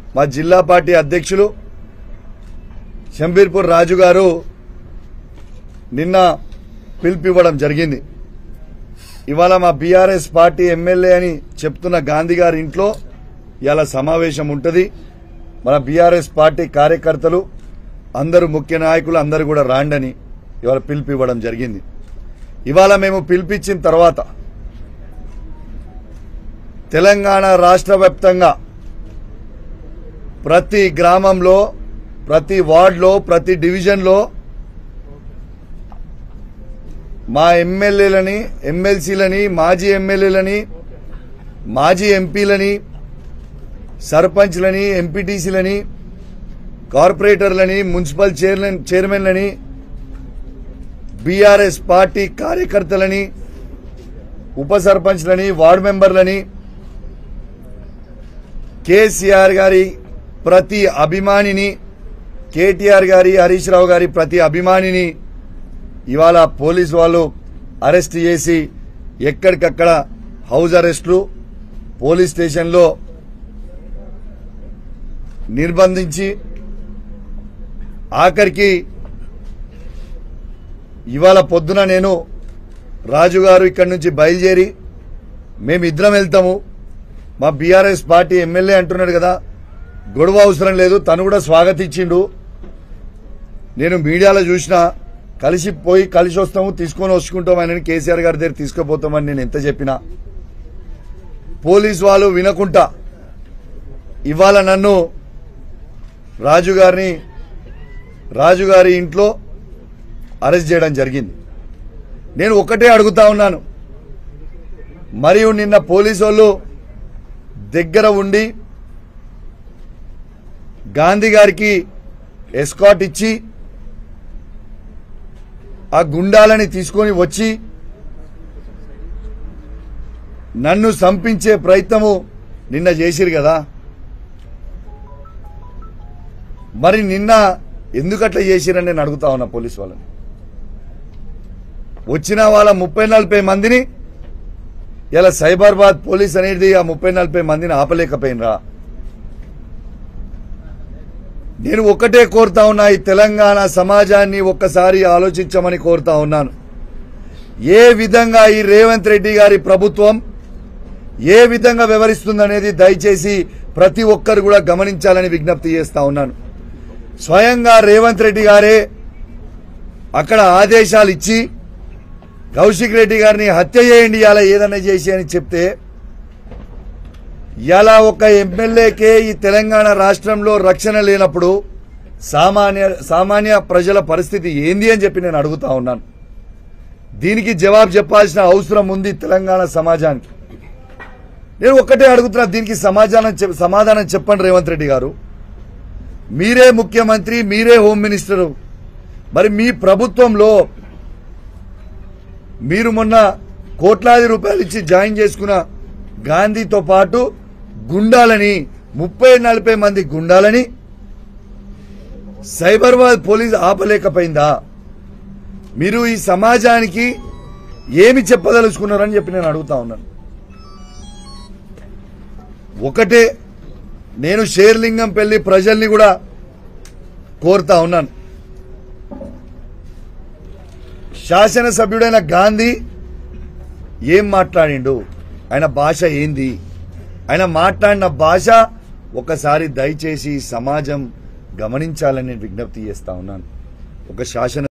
మా జిల్లా పార్టీ అధ్యక్షులు షంబీర్పూర్ రాజు గారు నిన్న పిలుపివ్వడం జరిగింది ఇవాళ మా బీఆర్ఎస్ పార్టీ ఎమ్మెల్యే అని చెప్తున్న గాంధీ గారి ఇంట్లో ఇవాళ సమావేశం ఉంటుంది మన బీఆర్ఎస్ పార్టీ కార్యకర్తలు అందరూ ముఖ్య నాయకులు అందరూ కూడా రాండని ఇవాళ పిలుపివ్వడం జరిగింది ఇవాళ మేము పిలిపించిన తర్వాత తెలంగాణ రాష్ట్ర వ్యాప్తంగా ప్రతి గ్రామంలో ప్రతి వార్డులో ప్రతి డివిజన్లో మా ఎమ్మెల్యేలని ఎమ్మెల్సీలని మాజీ ఎమ్మెల్యేలని మాజీ ఎంపీలని సర్పంచ్లని ఎంపీటీసీలని కార్పొరేటర్లని మున్సిపల్ చైర్మన్ చైర్మన్లని బీఆర్ఎస్ పార్టీ కార్యకర్తలని ఉప సర్పంచ్లని వార్డు మెంబర్లని కేసీఆర్ గారి ప్రతి అభిమానిని కేటీఆర్ గారి హరీష్ రావు గారి ప్రతి అభిమానిని ఇవాళ పోలీసు వాళ్ళు అరెస్ట్ చేసి ఎక్కడికక్కడ హౌస్ అరెస్టులు పోలీస్ స్టేషన్లో నిర్బంధించి ఆఖరికి ఇవాళ పొద్దున నేను రాజుగారు ఇక్కడి నుంచి బయలుదేరి మేమిద్దరం వెళ్తాము మా బీఆర్ఎస్ పార్టీ ఎమ్మెల్యే అంటున్నాడు కదా గొడవ అవసరం లేదు తను కూడా స్వాగతించిండు నేను మీడియాలో చూసిన కలిసి పోయి కలిసి వస్తాము తీసుకొని వచ్చుకుంటాం ఆయన కేసీఆర్ గారి దగ్గర తీసుకుపోతామని నేను ఎంత చెప్పినా పోలీస్ వాళ్ళు వినకుండా ఇవాళ నన్ను రాజుగారిని రాజుగారి ఇంట్లో అరెస్ట్ చేయడం జరిగింది నేను ఒకటే అడుగుతా ఉన్నాను మరియు నిన్న పోలీసు వాళ్ళు దగ్గర ఉండి గాంధీ గారికి ఎస్కాట్ ఇచ్చి ఆ గుండాలని తీసుకొని వచ్చి నన్ను సంపించే ప్రయత్నము నిన్న చేసిరు కదా మరి నిన్న ఎందుకట్లా చేసిరని నేను అడుగుతా ఉన్నా పోలీస్ వాళ్ళని వచ్చిన వాళ్ళ ముప్పై నలభై మందిని ఇలా సైబరాబాద్ పోలీస్ అనేది ఆ ముప్పై నలభై మందిని ఆపలేకపోయినరా నేను ఒక్కటే కోరుతా ఉన్నా ఈ తెలంగాణ సమాజాన్ని ఒక్కసారి ఆలోచించమని కోరుతా ఉన్నాను ఏ విధంగా ఈ రేవంత్ రెడ్డి గారి ప్రభుత్వం ఏ విధంగా వ్యవహరిస్తుందనేది దయచేసి ప్రతి ఒక్కరు కూడా గమనించాలని విజ్ఞప్తి చేస్తా ఉన్నాను స్వయంగా రేవంత్ రెడ్డి గారే అక్కడ ఆదేశాలు ఇచ్చి కౌశిక్ రెడ్డి గారిని హత్య చేయండి ఇలా ఏదన్నా చేసి అని చెప్తే ఇలా ఒక ఎమ్మెల్యేకే ఈ తెలంగాణ రాష్ట్రంలో రక్షణ లేనప్పుడు సామాన్య సామాన్య ప్రజల పరిస్థితి ఏంది అని చెప్పి నేను అడుగుతా ఉన్నాను దీనికి జవాబు చెప్పాల్సిన అవసరం ఉంది తెలంగాణ సమాజానికి నేను ఒక్కటే అడుగుతున్నా దీనికి సమాధానం చెప్- సమాధానం చెప్పండి రేవంత్ రెడ్డి గారు మీరే ముఖ్యమంత్రి మీరే హోమ్ మినిస్టరు మరి మీ ప్రభుత్వంలో మీరు మొన్న కోట్లాది రూపాయలు ఇచ్చి జాయిన్ చేసుకున్న గాంధీతో పాటు గుండాలని ముప్పై నలభై మంది గుండాలని సైబరాబాద్ పోలీస్ ఆపలేకపోయిందా మీరు ఈ సమాజానికి ఏమి చెప్పదలుచుకున్నారని చెప్పి నేను అడుగుతా ఉన్నాను ఒకటే నేను షేర్లింగం పెళ్లి ప్రజల్ని కూడా కోరుతా ఉన్నాను శాసనసభ్యుడైన గాంధీ ఏం మాట్లాడిండు ఆయన భాష ఏంది ఆయన మాట్లాడిన భాష ఒకసారి దయచేసి సమాజం గమనించాలని నేను విజ్ఞప్తి చేస్తా ఉన్నాను ఒక శాసన